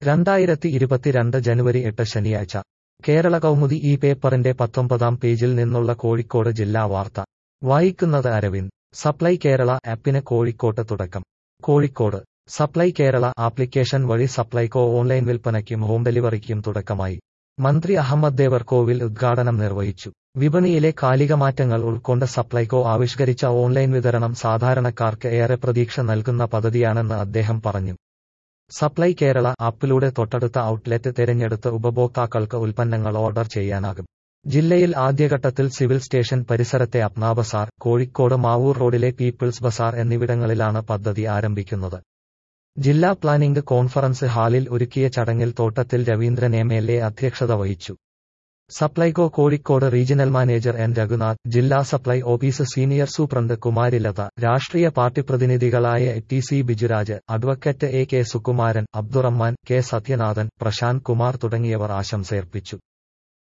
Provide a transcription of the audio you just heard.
രണ്ടായിരത്തി ഇരുപത്തിരണ്ട് ജനുവരി എട്ട് ശനിയാഴ്ച കേരള കൗമുദി ഈ പേപ്പറിന്റെ പത്തൊമ്പതാം പേജിൽ നിന്നുള്ള കോഴിക്കോട് ജില്ലാ വാർത്ത വായിക്കുന്നത് അരവിന്ദ് സപ്ലൈ കേരള ആപ്പിന് കോഴിക്കോട്ട് തുടക്കം കോഴിക്കോട് സപ്ലൈ കേരള ആപ്ലിക്കേഷൻ വഴി സപ്ലൈകോ ഓൺലൈൻ വിൽപ്പനയ്ക്കും ഹോം ഡെലിവറിക്കും തുടക്കമായി മന്ത്രി അഹമ്മദ് ദേവർകോവിൽ ഉദ്ഘാടനം നിർവഹിച്ചു വിപണിയിലെ കാലിക മാറ്റങ്ങൾ ഉൾക്കൊണ്ട് സപ്ലൈകോ ആവിഷ്കരിച്ച ഓൺലൈൻ വിതരണം സാധാരണക്കാർക്ക് ഏറെ പ്രതീക്ഷ നൽകുന്ന പദ്ധതിയാണെന്ന് അദ്ദേഹം പറഞ്ഞു സപ്ലൈ കേരള ആപ്പിലൂടെ തൊട്ടടുത്ത ഔട്ട്ലെറ്റ് തിരഞ്ഞെടുത്ത് ഉപഭോക്താക്കൾക്ക് ഉൽപ്പന്നങ്ങൾ ഓർഡർ ചെയ്യാനാകും ജില്ലയിൽ ആദ്യഘട്ടത്തിൽ സിവിൽ സ്റ്റേഷൻ പരിസരത്തെ അപ്നാ ബസാർ കോഴിക്കോട് മാവൂർ റോഡിലെ പീപ്പിൾസ് ബസാർ എന്നിവിടങ്ങളിലാണ് പദ്ധതി ആരംഭിക്കുന്നത് ജില്ലാ പ്ലാനിംഗ് കോൺഫറൻസ് ഹാളിൽ ഒരുക്കിയ ചടങ്ങിൽ തോട്ടത്തിൽ രവീന്ദ്രൻ എം എൽ എ അധ്യക്ഷത വഹിച്ചു Supplyco Kozhikode regional manager N Raghunath ജില്ലാ supply office senior superintendent Kumarilatha രാഷ്ട്രീയ പാർട്ടി പ്രതിനിധികളായ T C Bijuraj advocate A K Sukumaran Abdurahman K Sathyanathan Prashanth Kumar തുടങ്ങിയവർ ആശംസയർപ്പിച്ചു